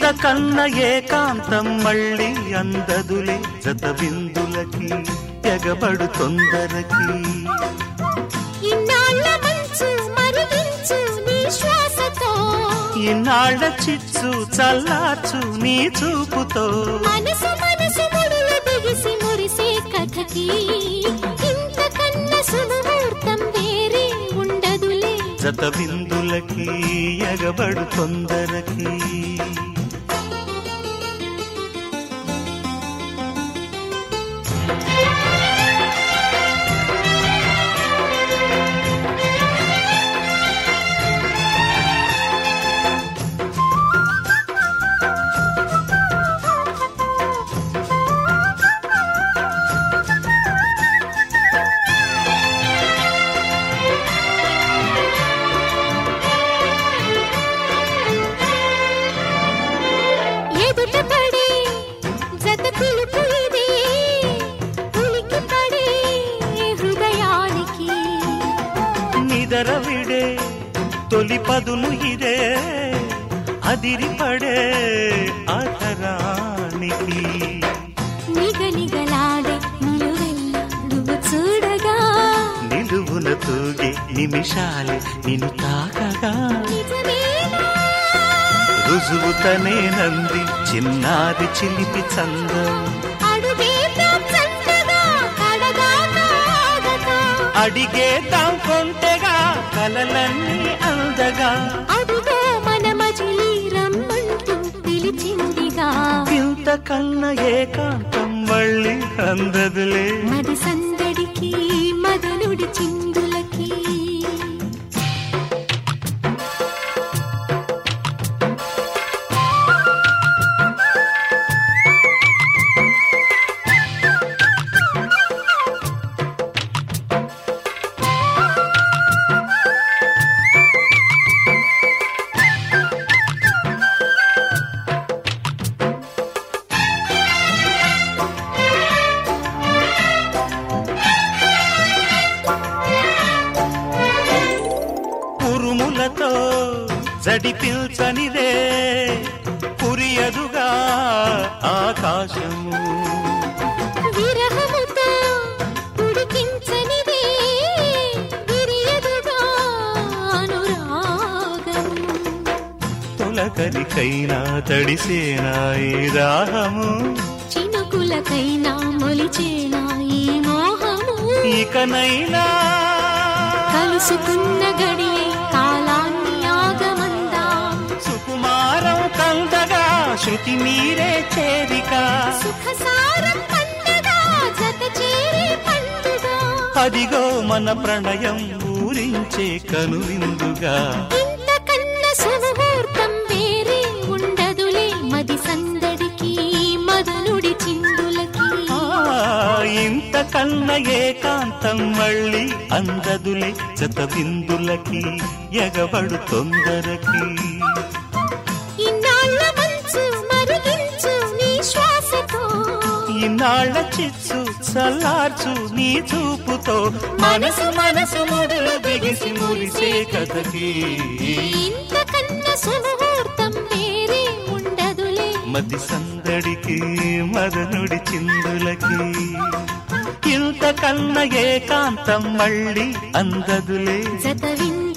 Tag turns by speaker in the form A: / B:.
A: ఇంతకన్న ఏకాంతం మళ్ళీ అందదులే జత బిందులకి ఎగబడు తొందరకి
B: ఇన్నాళ్ళ మంచు మరిగించు నీ శ్వాసతో
A: ఇన్నాళ్ళ చిచ్చు చల్లార్చు నీ చూపుతో
B: మనసు మనసు ముడులు బిగిసి మురిసే కథకి ఇంతకన్న సుముహూర్తం వేరే ఉండదులే
A: జత బిందులకి ఎగబడు తొందరకి
B: ఎదుట పడే జత పిలుపు ఇదే ఉలికి పడే హృదయానికి
A: నిదర విడే తొలి పదును ఇదే అదిరిపడే అధరానికి
B: నిగనిగలాడే నిలువెల్ల నువ్వు చూడగా
A: నిలువున తూగే నిమిషాలే నిన్ను తాకగా
B: నిజమేనా
A: రుజువుతనే నంది చిన్నాది చిలిపి చందం
B: అడుగేద్దాం చక్కగా కడదాకా ఆగగా
A: అడిగేద్దాం కొంటెగా కలలన్నీ అందగా
B: అడుగో మన మజిలీ రమ్మంటూ పిలిచిందిగా
A: ఇంతకన్నా ఏకాంతం మళ్ళీ అందదులే
B: మది సందడికి మదనుడి చిందులకి
A: ఉరుములతో జడిపిల్చనిదే పురియదుగా ఆకాశము
B: విరహముతో ఉడికించనిదే విరియదుగా అనురాగం
A: తొలకరికైనా తడిసేనా ఈ దాహము
B: చినుకులకైనా మొలిచేనా ఈ మోహము
A: ఇకనైనా
B: కలుసుకున్న గడియే కాలాన్ని ఆగమందా
A: సుకుమారం కందగా శృతి మీరే చేరిక
B: సుఖసారం పండగ జత చేరే పండుగ
A: అదిగో మన ప్రణయం ఊరించే కనువిందుగా
B: ఇంతకన్న సుముహూర్తం వేరే ఉండదులే మది సందడికి మదనుడి చిందులకి
A: ఆ, ఇంతకన్నా ఏకాంతం మళ్ళీ అందదులే జత బిందులకి ఎగబడు తొందరకి
B: ఇన్నాళ్ళ మంచు మరిగించు నీ శ్వాసతో
A: ఇన్నాళ్ళ చిచ్చు చల్లార్చు నీ చూపుతో మనసు మనసు మొదలు బిగిసి మురిసే కథకి
B: ఇంతకన్న సుముహూర్తం వేరే ఉండదులే
A: మది సందడికి మదనుడి చిందులకి ఇంతకన్నా ఏకాంతం మళ్ళీ అందదులే
B: జత విందు